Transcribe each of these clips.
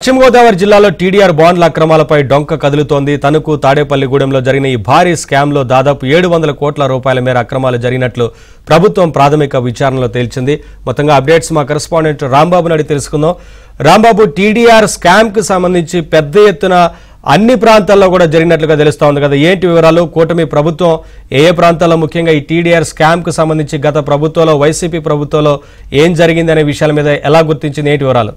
పశ్చిమ గోదావరి జిల్లాలో టీడీఆర్ బాండ్ల అక్రమాలపై డొంక కదులుతోంది తణుకు తాడేపల్లిగూడెంలో జరిగిన ఈ భారీ స్కామ్లో దాదాపు ఏడు వందల కోట్ల రూపాయల మేర అక్రమాలు జరిగినట్లు ప్రభుత్వం ప్రాథమిక విచారణలో తేల్చింది మొత్తంగా అప్డేట్స్ మా కరెస్పాండెంట్ రాంబాబు నడి తెలుసుకుందాం రాంబాబు టీడీఆర్ స్కామ్ కు సంబంధించి పెద్ద ఎత్తున అన్ని ప్రాంతాల్లో కూడా జరిగినట్లుగా తెలుస్తా ఉంది కదా ఏంటి వివరాలు కూటమి ప్రభుత్వం ఏ ఏ ప్రాంతాల్లో ముఖ్యంగా ఈ టీడీఆర్ స్కామ్ కు సంబంధించి గత ప్రభుత్వంలో వైసీపీ ప్రభుత్వంలో ఏం జరిగింది అనే విషయాల మీద ఎలా గుర్తించింది ఏంటి వివరాలు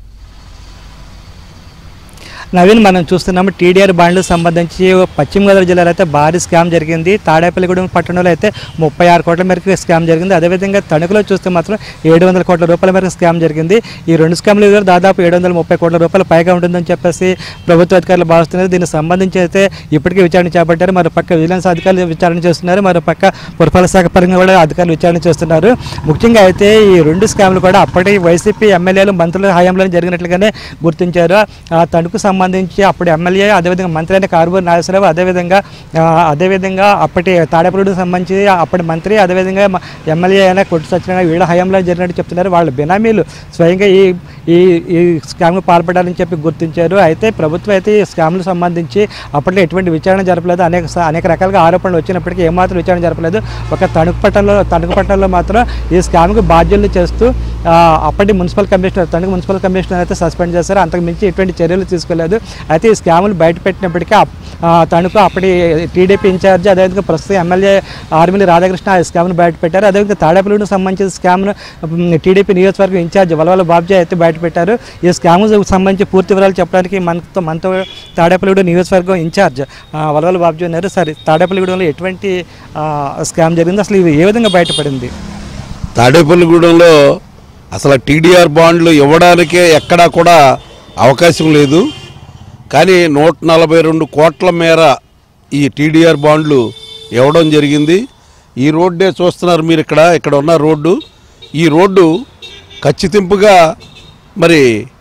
నవీన్ మనం చూస్తున్నాము టీడీఆర్ బాండ్లకు సంబంధించి పశ్చిమ గోదావరి జిల్లాలో అయితే భారీ స్కామ్ జరిగింది తాడేపల్లిగూడెం పట్టణంలో అయితే ముప్పై ఆరు కోట్ల మేరకు స్కామ్ జరిగింది అదేవిధంగా తణుకులో చూస్తే మాత్రం ఏడు వందల కోట్ల రూపాయల మేరకు స్కామ్ జరిగింది ఈ రెండు స్కామ్లు కూడా దాదాపు ఏడు వందల ముప్పై కోట్ల రూపాయలు పైగా ఉంటుందని చెప్పేసి ప్రభుత్వ అధికారులు భావిస్తున్నారు దీనికి సంబంధించి అయితే ఇప్పటికే విచారణ చేపట్టారు మరో పక్క విజిలెన్స్ అధికారులు విచారణ చేస్తున్నారు మరో పక్క పురపాలక శాఖ పరంగా కూడా అధికారులు విచారణ చేస్తున్నారు ముఖ్యంగా అయితే ఈ రెండు స్కామ్లు కూడా అప్పటి వైసీపీ ఎమ్మెల్యేలు మంత్రుల హయాంలో జరిగినట్లుగానే గుర్తించారు ఆ తణుకు సంబంధించి అప్పుడు ఎమ్మెల్యే అదేవిధంగా మంత్రి అయిన కారుబూరి నాగేశ్వరరావు అదేవిధంగా ఆ, అదేవిధంగా అప్పటి తాడేపల్లికి సంబంధించి అప్పటి మంత్రి అదేవిధంగా మ- ఎమ్మెల్యే అయిన కొట్టు సత్యనారాయణ వీళ్ళ హయాంలో జరిగినట్టు చెప్తున్నారు వాళ్ళ బినామీలు స్వయంగా ఈ ఈ ఈ స్కామ్కు పాల్పడాలని చెప్పి గుర్తించారు అయితే ప్రభుత్వం అయితే ఈ స్కామ్లకు సంబంధించి అప్పట్లో ఎటువంటి విచారణ జరపలేదు అనేక స- అనేక రకాలుగా ఆరోపణలు వచ్చినప్పటికీ ఏమాత్రం విచారణ జరపలేదు ఒక తణుకు పట్టణంలో తణుకు పట్టణంలో మాత్రం ఈ స్కామ్కు బాధ్యులు చేస్తూ ఆ, అప్పటి municipal commissioner Tanuku municipal commissioner అయితే సస్పెండ్ చేశారు అంతకు మించి ఎటువంటి చర్యలు తీసుకోలేదు అయితే ఈ స్కాములు బయట పెట్టినప్పటికీ అప్- ఆ, తణుకు అప్పటి టీడీపీ ఇన్ఛార్జ్ అదేవిధంగా ప్రస్తుతం ఎమ్మెల్యే ఆర్మిలి రాధాకృష్ణ ఆ స్కామ్ను బయట పెట్టారు అదేవిధంగా తాడేపల్లికి సంబంధించిన స్కామ్ను ఉమ్, టీడీపీ నియోజకవర్గం ఇన్ఛార్జ్ వలవల బాబ్జీ అయితే బయట పెట్టారు ఈ స్కామ్ సంబంధించి పూర్తి వివరాలు చెప్పడానికి మనతో మనతో తాడేపల్లిగూడ నియోజకవర్గం ఇన్ఛార్జ్ ఆ, వలవల బాబ్జీ ఉన్నారు సరే తాడేపల్లిగూడెంలో ఎటువంటి ఆ, స్కామ్ జరిగింది అసలు ఇది ఏ విధంగా బయటపడింది తాడేపల్లిగూడెంలో అసలు టీడీఆర్ బాండ్లు ఇవ్వడానికే ఎక్కడా కూడా అవకాశం లేదు కానీ నూట నలభై రెండు కోట్ల మేర ఈ టీడీఆర్ బాండ్లు ఇవ్వడం జరిగింది ఈ రోడ్డే చూస్తున్నారు మీరు ఇక్కడ ఇక్కడ ఉన్న రోడ్డు ఈ రోడ్డు ఖచ్చితింపుగా మరి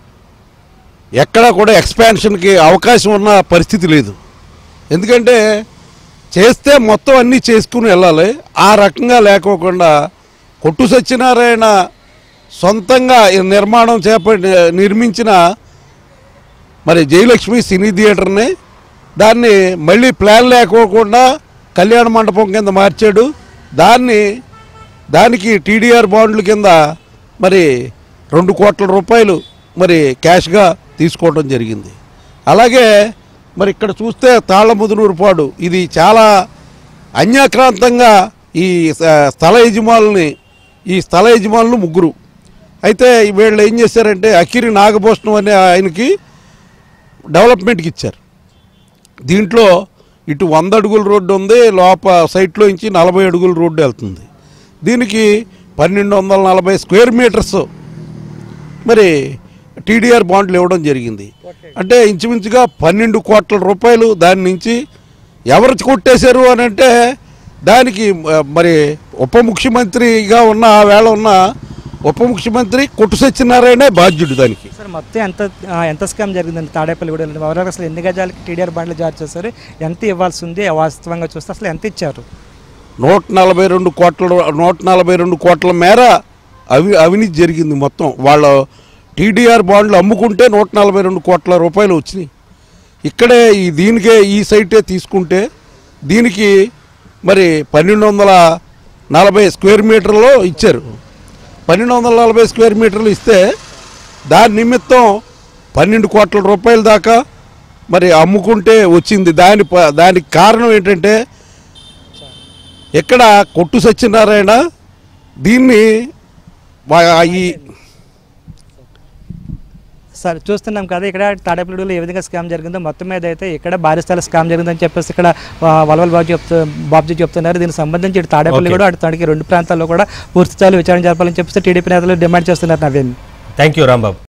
ఎక్కడా కూడా ఎక్స్పాన్షన్కి అవకాశం ఉన్న పరిస్థితి లేదు ఎందుకంటే చేస్తే మొత్తం అన్నీ చేసుకుని వెళ్ళాలి ఆ రకంగా లేకోకుండా కొట్టు సత్యనారాయణ సొంతంగా ఈ నిర్మాణం చేపట్టి నిర్మించిన మరి జయలక్ష్మి సినీ థియేటర్ని దాన్ని మళ్ళీ ప్లాన్ లేకోకుండా కళ్యాణ మండపం కింద మార్చాడు దాన్ని దానికి టీడీఆర్ బాండ్ల కింద మరి రెండు కోట్ల రూపాయలు మరి క్యాష్గా తీసుకోవడం జరిగింది అలాగే మరి ఇక్కడ చూస్తే తాళ్ళముదునూరుపాడు ఇది చాలా అన్యాక్రాంతంగా ఈ స- స్థల యజమానుల్ని ఈ స్థల యజమానులు ముగ్గురు అయితే వీళ్ళు ఏం చేశారంటే అకిరి నాగభూషణం అనే ఆయనకి డెవలప్మెంట్కి ఇచ్చారు దీంట్లో ఇటు వంద అడుగుల రోడ్డు ఉంది లోప సైట్లో నుంచి నలభై అడుగుల రోడ్డు వెళ్తుంది దీనికి పన్నెండు వందల నలభై స్క్వేర్ మీటర్స్ మరి టీడీఆర్ బాండ్లు ఇవ్వడం జరిగింది అంటే ఇంచుమించుగా పన్నెండు కోట్ల రూపాయలు దాని నుంచి ఎవరు కొట్టేశారు అని అంటే దానికి ఆ, మరి ఉప ముఖ్యమంత్రిగా ఉన్న ఆ వేళ ఉన్న ఉప ముఖ్యమంత్రి కొట్టు సత్యనారాయణే బాధ్యుడు దానికి సార్ మొత్తం ఎంత ఆ, ఎంత స్కామ్ జరిగిందండి తాడేపల్లిగూడెంలో ఎవరైనా అసలు ఎన్ని గజాలకి టీడీఆర్ బాండ్లు జారీ చేశారు ఎంత ఇవ్వాల్సి ఉంది వాస్తవంగా చూస్తే అసలు ఎంత ఇచ్చారు నూట నలభై రెండు కోట్ల నూట నలభై రెండు కోట్ల మేర అవి అవినీతి జరిగింది మొత్తం వాళ్ళ టీడీఆర్ బాండ్లు అమ్ముకుంటే నూట నలభై రెండు కోట్ల రూపాయలు వచ్చినాయి ఇక్కడే ఈ దీనికే ఈ సైటే తీసుకుంటే దీనికి మరి పన్నెండు వందల నలభై స్క్వేర్ మీటర్లో ఇచ్చారు పన్నెండు వందల నలభై స్క్వేర్ మీటర్లు ఇస్తే దాని నిమిత్తం పన్నెండు కోట్ల రూపాయల దాకా మరి అమ్ముకుంటే వచ్చింది దాని ప- దానికి కారణం ఏంటంటే ఇక్కడ కొట్టు సత్యనారాయణ దీన్ని వా- ఈ సార్ చూస్తున్నాం కదా ఇక్కడ తాడేపల్లిగూడెంలో ఏ విధంగా స్కామ్ జరిగిందో మొత్తం మీద అయితే ఇక్కడ భారీ స్థాయి స్కామ్ జరిగిందని చెప్పేసి ఇక్కడ ఆ, వలవల్ బాబు చెప్తూ బాబుజీ చెప్తున్నారు దీనికి సంబంధించి ఇటు తాడేపల్లి కూడా అటు తనకి రెండు ప్రాంతాల్లో కూడా పూర్తి స్థాయిలో విచారణ జరపాలని చెప్పేసి టీడీపీ నేతలు డిమాండ్ చేస్తున్నారు నవీన్ థ్యాంక్ యూ రాంబాబు